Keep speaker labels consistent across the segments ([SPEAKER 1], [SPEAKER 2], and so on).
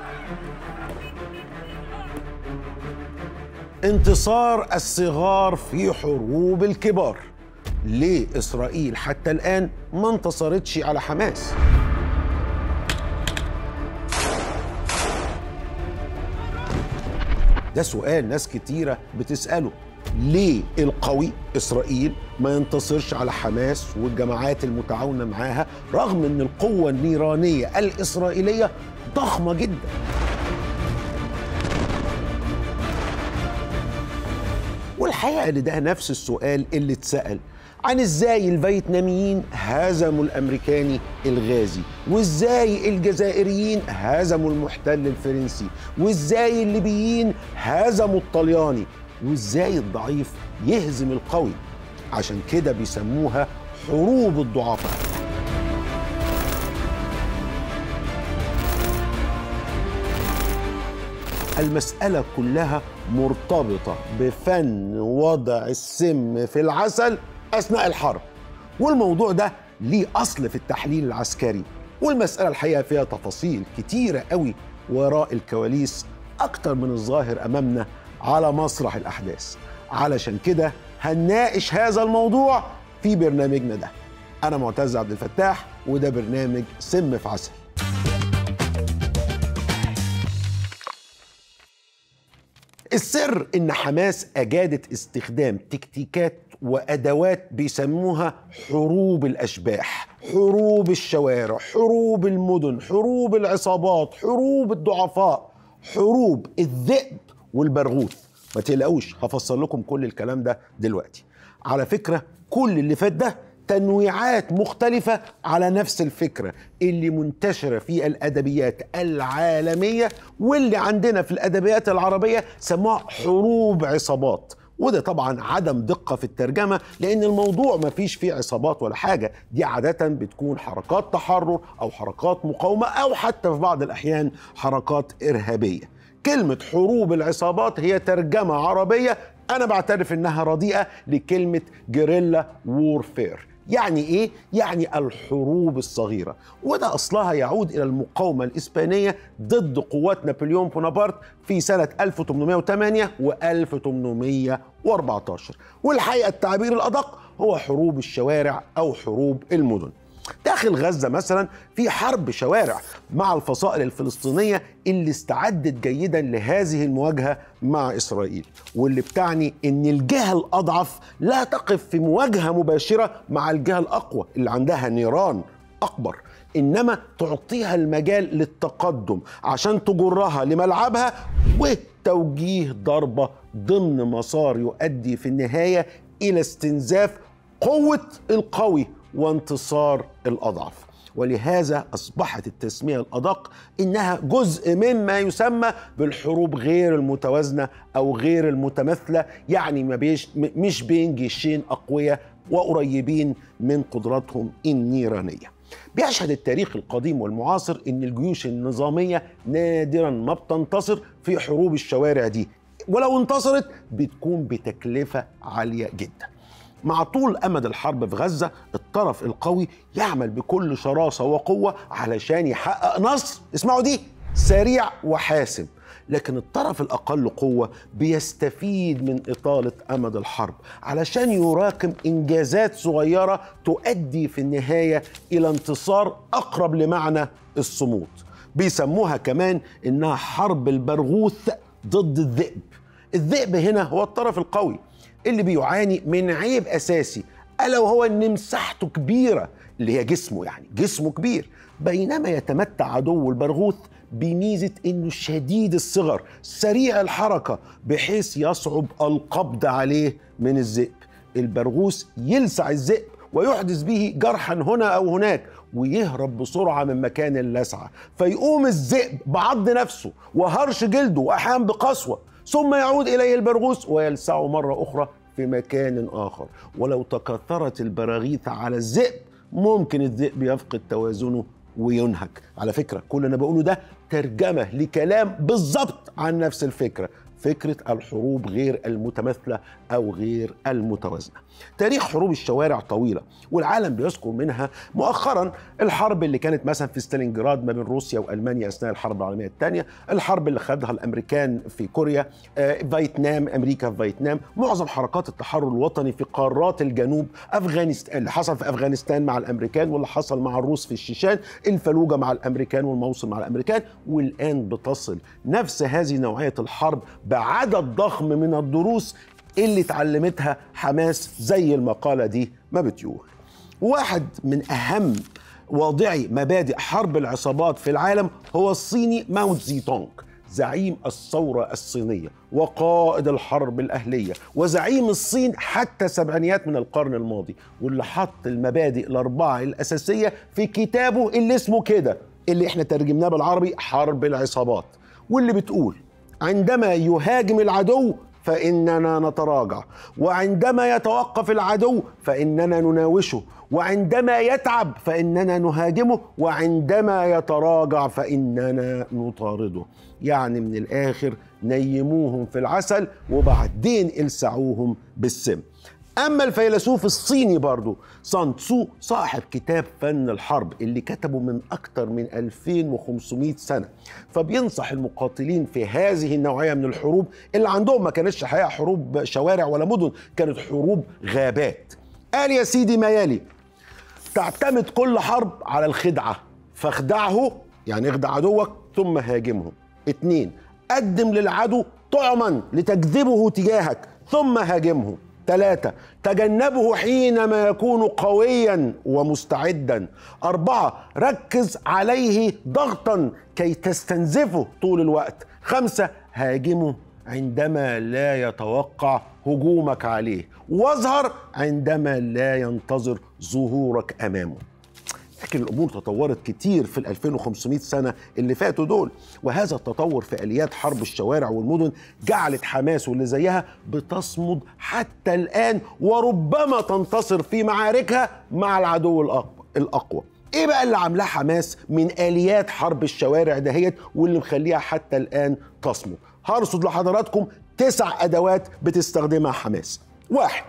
[SPEAKER 1] انتصار الصغار في حروب الكبار ليه إسرائيل حتى الآن ما انتصرتش على حماس ده سؤال ناس كتيرة بتسأله ليه القوي إسرائيل ما ينتصرش على حماس والجماعات المتعاونة معاها رغم أن القوة النيرانية الإسرائيلية ضخمة جدا والحقيقة ان ده نفس السؤال اللي اتسأل عن ازاي الفيتناميين هزموا الامريكاني الغازي وازاي الجزائريين هزموا المحتل الفرنسي وازاي الليبيين هزموا الطلياني وازاي الضعيف يهزم القوي عشان كده بيسموها حروب الضعفاء المسألة كلها مرتبطة بفن وضع السم في العسل أثناء الحرب والموضوع ده ليه أصل في التحليل العسكري والمسألة الحقيقة فيها تفاصيل كتيرة قوي وراء الكواليس أكتر من الظاهر أمامنا على مسرح الأحداث علشان كده هنناقش هذا الموضوع في برنامجنا ده أنا معتز عبد الفتاح وده برنامج سم في عسل السر ان حماس اجادت استخدام تكتيكات وادوات بيسموها حروب الاشباح حروب الشوارع حروب المدن حروب العصابات حروب الضعفاء حروب الذئب والبرغوث ما تقلقوش هفسر لكم كل الكلام ده دلوقتي على فكره كل اللي فات ده تنويعات مختلفة على نفس الفكرة اللي منتشرة في الأدبيات العالمية واللي عندنا في الأدبيات العربية سموها حروب عصابات وده طبعا عدم دقة في الترجمة لأن الموضوع ما فيش فيه عصابات ولا حاجة دي عادة بتكون حركات تحرر أو حركات مقاومة أو حتى في بعض الأحيان حركات إرهابية كلمة حروب العصابات هي ترجمة عربية أنا بعترف إنها رديئة لكلمة جيريلا وورفير يعني ايه؟ يعني الحروب الصغيرة وده أصلها يعود إلى المقاومة الإسبانية ضد قوات نابليون بونابرت في سنة 1808 و 1814 والحقيقة التعبير الأدق هو حروب الشوارع أو حروب المدن داخل غزة مثلا في حرب شوارع مع الفصائل الفلسطينية اللي استعدت جيدا لهذه المواجهة مع إسرائيل واللي بتعني أن الجهة الأضعف لا تقف في مواجهة مباشرة مع الجهة الأقوى اللي عندها نيران أكبر إنما تعطيها المجال للتقدم عشان تجرها لملعبها وتوجيه ضربة ضمن مسار يؤدي في النهاية إلى استنزاف قوة القوي وانتصار الاضعف ولهذا اصبحت التسميه الادق انها جزء مما يسمى بالحروب غير المتوازنه او غير المتماثله يعني ما بيش مش بين جيشين اقوياء وقريبين من قدراتهم النيرانيه بيشهد التاريخ القديم والمعاصر ان الجيوش النظاميه نادرا ما بتنتصر في حروب الشوارع دي ولو انتصرت بتكون بتكلفه عاليه جدا مع طول امد الحرب في غزه الطرف القوي يعمل بكل شراسه وقوه علشان يحقق نصر اسمعوا دي سريع وحاسم لكن الطرف الاقل قوه بيستفيد من اطاله امد الحرب علشان يراكم انجازات صغيره تؤدي في النهايه الى انتصار اقرب لمعنى الصمود بيسموها كمان انها حرب البرغوث ضد الذئب الذئب هنا هو الطرف القوي اللي بيعاني من عيب اساسي الا وهو ان مساحته كبيره اللي هي جسمه يعني جسمه كبير بينما يتمتع عدو البرغوث بميزه انه شديد الصغر سريع الحركه بحيث يصعب القبض عليه من الذئب البرغوث يلسع الذئب ويحدث به جرحا هنا او هناك ويهرب بسرعه من مكان اللسعه فيقوم الذئب بعض نفسه وهرش جلده واحيانا بقسوه ثم يعود اليه البرغوث ويلسعه مره اخرى في مكان اخر ولو تكاثرت البراغيث على الذئب ممكن الذئب يفقد توازنه وينهك على فكره كل اللي انا بقوله ده ترجمة لكلام بالظبط عن نفس الفكرة فكرة الحروب غير المتماثلة أو غير المتوازنة تاريخ حروب الشوارع طويلة والعالم بيذكر منها مؤخرا الحرب اللي كانت مثلا في ستالينجراد ما بين روسيا وألمانيا أثناء الحرب العالمية الثانية الحرب اللي خدها الأمريكان في كوريا آه، فيتنام أمريكا في فيتنام معظم حركات التحرر الوطني في قارات الجنوب أفغانستان اللي حصل في أفغانستان مع الأمريكان واللي حصل مع الروس في الشيشان الفلوجة مع الأمريكان والموصل مع الأمريكان والآن بتصل نفس هذه نوعية الحرب بعدد ضخم من الدروس اللي اتعلمتها حماس زي المقالة دي ما بتقول واحد من أهم واضعي مبادئ حرب العصابات في العالم هو الصيني ماو تزي تونغ زعيم الثورة الصينية وقائد الحرب الأهلية وزعيم الصين حتى سبعينيات من القرن الماضي واللي حط المبادئ الأربعة الأساسية في كتابه اللي اسمه كده اللي احنا ترجمناه بالعربي حرب العصابات واللي بتقول عندما يهاجم العدو فإننا نتراجع وعندما يتوقف العدو فإننا نناوشه وعندما يتعب فإننا نهاجمه وعندما يتراجع فإننا نطارده يعني من الآخر نيموهم في العسل وبعدين السعوهم بالسم أما الفيلسوف الصيني برضو سان تسو صاحب كتاب فن الحرب اللي كتبه من أكثر من 2500 سنة فبينصح المقاتلين في هذه النوعية من الحروب اللي عندهم ما كانتش حقيقة حروب شوارع ولا مدن كانت حروب غابات قال يا سيدي ما يلي تعتمد كل حرب على الخدعة فاخدعه يعني اخدع عدوك ثم هاجمه اتنين قدم للعدو طعما لتجذبه تجاهك ثم هاجمه ثلاثة تجنبه حينما يكون قويا ومستعدا أربعة ركز عليه ضغطا كي تستنزفه طول الوقت خمسة هاجمه عندما لا يتوقع هجومك عليه واظهر عندما لا ينتظر ظهورك امامه لكن الامور تطورت كتير في ال 2500 سنه اللي فاتوا دول وهذا التطور في اليات حرب الشوارع والمدن جعلت حماس واللي زيها بتصمد حتى الان وربما تنتصر في معاركها مع العدو الأقوى, الاقوى ايه بقى اللي عاملاه حماس من اليات حرب الشوارع دهيت واللي مخليها حتى الان تصمد هرصد لحضراتكم تسع ادوات بتستخدمها حماس واحد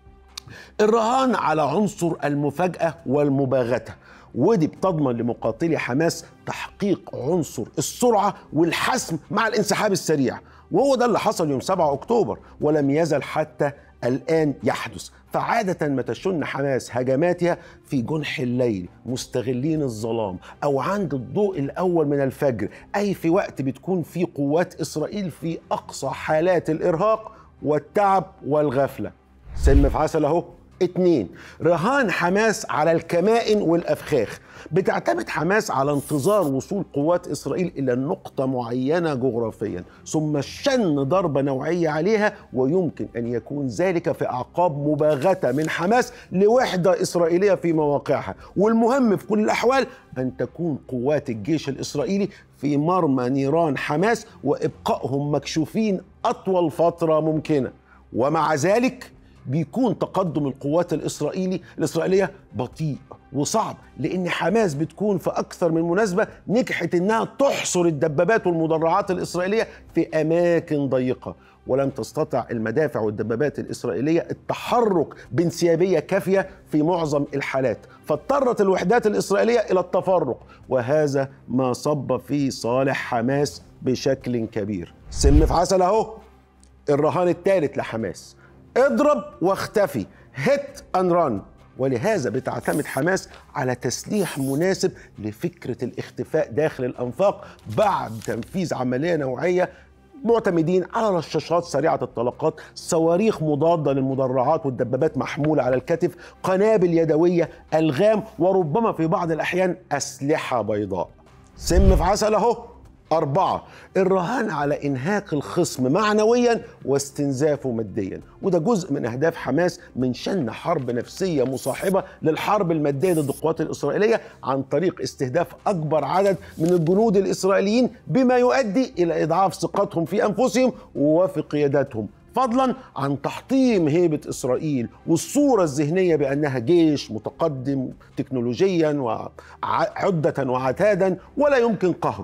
[SPEAKER 1] الرهان على عنصر المفاجاه والمباغته ودي بتضمن لمقاتلي حماس تحقيق عنصر السرعه والحسم مع الانسحاب السريع وهو ده اللي حصل يوم 7 اكتوبر ولم يزل حتى الآن يحدث فعادة ما تشن حماس هجماتها في جنح الليل مستغلين الظلام أو عند الضوء الأول من الفجر أي في وقت بتكون في قوات إسرائيل في أقصى حالات الإرهاق والتعب والغفلة سم في عسل أهو اتنين رهان حماس على الكمائن والافخاخ بتعتمد حماس على انتظار وصول قوات اسرائيل الى نقطه معينه جغرافيا ثم شن ضربه نوعيه عليها ويمكن ان يكون ذلك في اعقاب مباغته من حماس لوحده اسرائيليه في مواقعها والمهم في كل الاحوال ان تكون قوات الجيش الاسرائيلي في مرمى نيران حماس وابقائهم مكشوفين اطول فتره ممكنه ومع ذلك بيكون تقدم القوات الاسرائيلي الاسرائيليه بطيء وصعب لان حماس بتكون في اكثر من مناسبه نجحت انها تحصر الدبابات والمدرعات الاسرائيليه في اماكن ضيقه ولم تستطع المدافع والدبابات الاسرائيليه التحرك بانسيابيه كافيه في معظم الحالات فاضطرت الوحدات الاسرائيليه الى التفرق وهذا ما صب في صالح حماس بشكل كبير سم في عسل اهو الرهان الثالث لحماس اضرب واختفي هيت ان ران ولهذا بتعتمد حماس على تسليح مناسب لفكره الاختفاء داخل الانفاق بعد تنفيذ عمليه نوعيه معتمدين على رشاشات سريعة الطلقات صواريخ مضادة للمدرعات والدبابات محمولة على الكتف قنابل يدوية ألغام وربما في بعض الأحيان أسلحة بيضاء سم في عسل أهو أربعة الرهان على إنهاك الخصم معنويا واستنزافه ماديا وده جزء من أهداف حماس من شن حرب نفسية مصاحبة للحرب المادية ضد القوات الإسرائيلية عن طريق استهداف أكبر عدد من الجنود الإسرائيليين بما يؤدي إلى إضعاف ثقتهم في أنفسهم وفي قياداتهم فضلا عن تحطيم هيبة إسرائيل والصورة الذهنية بأنها جيش متقدم تكنولوجيا وعدة وعتادا ولا يمكن قهره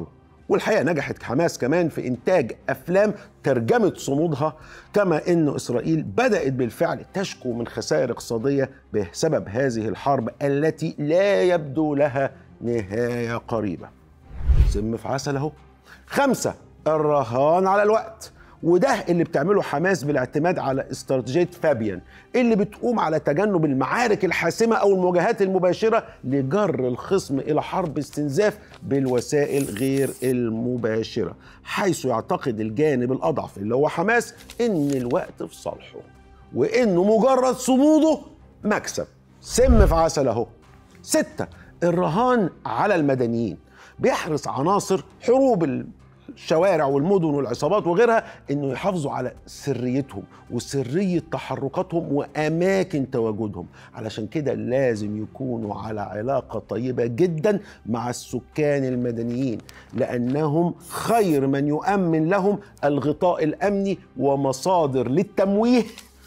[SPEAKER 1] والحقيقه نجحت حماس كمان في انتاج افلام ترجمت صمودها كما ان اسرائيل بدات بالفعل تشكو من خسائر اقتصاديه بسبب هذه الحرب التي لا يبدو لها نهايه قريبه. سم في عسل اهو. خمسه الرهان على الوقت. وده اللي بتعمله حماس بالاعتماد على استراتيجيه فابيان اللي بتقوم على تجنب المعارك الحاسمه او المواجهات المباشره لجر الخصم الى حرب استنزاف بالوسائل غير المباشره حيث يعتقد الجانب الاضعف اللي هو حماس ان الوقت في صالحه وانه مجرد صموده مكسب سم في عسل اهو ستة الرهان على المدنيين بيحرص عناصر حروب الشوارع والمدن والعصابات وغيرها انه يحافظوا على سريتهم وسريه تحركاتهم واماكن تواجدهم علشان كده لازم يكونوا على علاقه طيبه جدا مع السكان المدنيين لانهم خير من يؤمن لهم الغطاء الامني ومصادر للتمويه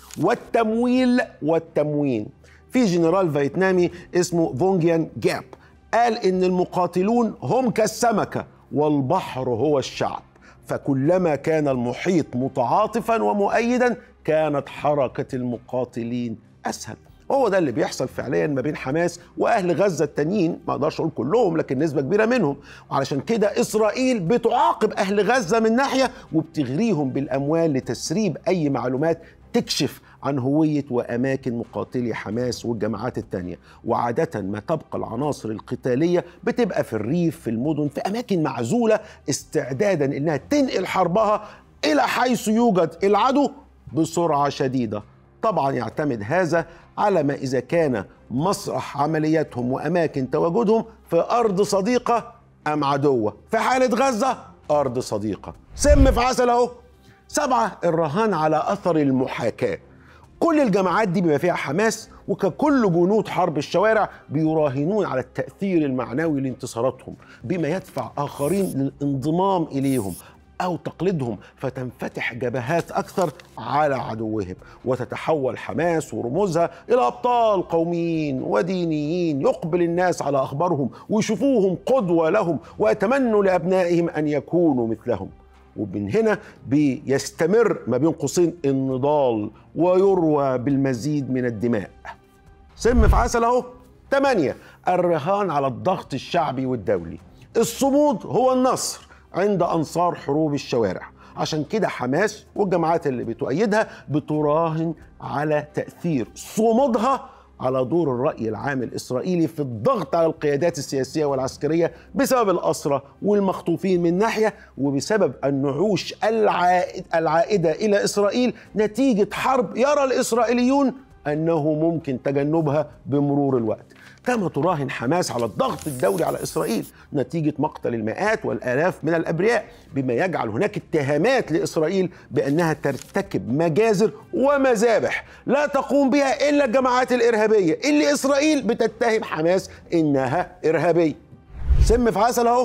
[SPEAKER 1] والتمويل والتموين في جنرال فيتنامي اسمه فونجيان جاب قال ان المقاتلون هم كالسمكه والبحر هو الشعب فكلما كان المحيط متعاطفا ومؤيدا كانت حركه المقاتلين اسهل هو ده اللي بيحصل فعليا ما بين حماس واهل غزه التانيين ما اقدرش اقول كلهم لكن نسبه كبيره منهم وعلشان كده اسرائيل بتعاقب اهل غزه من ناحيه وبتغريهم بالاموال لتسريب اي معلومات تكشف عن هوية وأماكن مقاتلي حماس والجماعات التانية وعادة ما تبقى العناصر القتالية بتبقى في الريف في المدن في أماكن معزولة استعدادا إنها تنقل حربها إلى حيث يوجد العدو بسرعة شديدة طبعا يعتمد هذا على ما إذا كان مسرح عملياتهم وأماكن تواجدهم في أرض صديقة أم عدوة في حالة غزة أرض صديقة سم في عسل أهو سبعة الرهان على أثر المحاكاة كل الجماعات دي بما فيها حماس وككل جنود حرب الشوارع بيراهنون على التأثير المعنوي لانتصاراتهم بما يدفع آخرين للانضمام إليهم أو تقليدهم فتنفتح جبهات أكثر على عدوهم وتتحول حماس ورموزها إلى أبطال قوميين ودينيين يقبل الناس على أخبارهم ويشوفوهم قدوة لهم ويتمنوا لأبنائهم أن يكونوا مثلهم ومن هنا بيستمر ما بين قوسين النضال ويروى بالمزيد من الدماء سم في عسل اهو ثمانية الرهان على الضغط الشعبي والدولي الصمود هو النصر عند أنصار حروب الشوارع عشان كده حماس والجماعات اللي بتؤيدها بتراهن على تأثير صمودها على دور الرأي العام الإسرائيلي في الضغط على القيادات السياسية والعسكرية بسبب الأسرة والمخطوفين من ناحية وبسبب النعوش العائد العائدة إلى إسرائيل نتيجة حرب يرى الإسرائيليون أنه ممكن تجنبها بمرور الوقت كما تراهن حماس على الضغط الدولي على اسرائيل نتيجه مقتل المئات والالاف من الابرياء بما يجعل هناك اتهامات لاسرائيل بانها ترتكب مجازر ومذابح لا تقوم بها الا الجماعات الارهابيه اللي اسرائيل بتتهم حماس انها ارهابيه سم في عسل اهو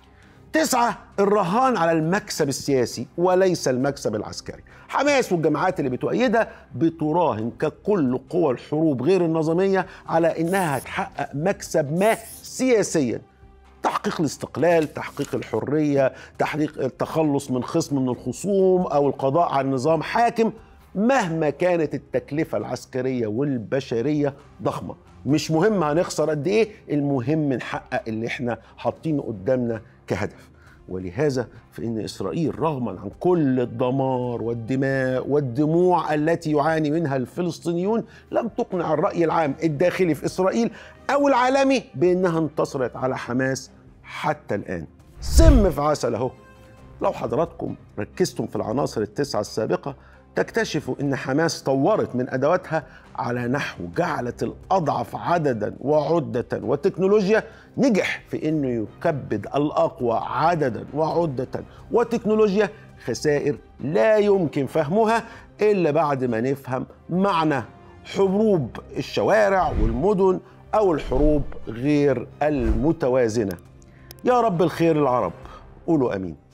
[SPEAKER 1] تسعة الرهان على المكسب السياسي وليس المكسب العسكري حماس والجماعات اللي بتؤيدها بتراهن ككل قوى الحروب غير النظامية على إنها هتحقق مكسب ما سياسيا تحقيق الاستقلال تحقيق الحرية تحقيق التخلص من خصم من الخصوم أو القضاء على نظام حاكم مهما كانت التكلفة العسكرية والبشرية ضخمة مش مهم هنخسر قد ايه المهم نحقق اللي احنا حاطينه قدامنا كهدف ولهذا فإن إسرائيل رغما عن كل الدمار والدماء والدموع التي يعاني منها الفلسطينيون لم تقنع الرأي العام الداخلي في إسرائيل أو العالمي بأنها انتصرت على حماس حتى الآن سم في عسل أهو لو حضراتكم ركزتم في العناصر التسعة السابقة تكتشفوا ان حماس طورت من ادواتها على نحو جعلت الاضعف عددا وعده وتكنولوجيا نجح في انه يكبد الاقوى عددا وعده وتكنولوجيا خسائر لا يمكن فهمها الا بعد ما نفهم معنى حروب الشوارع والمدن او الحروب غير المتوازنه يا رب الخير العرب قولوا امين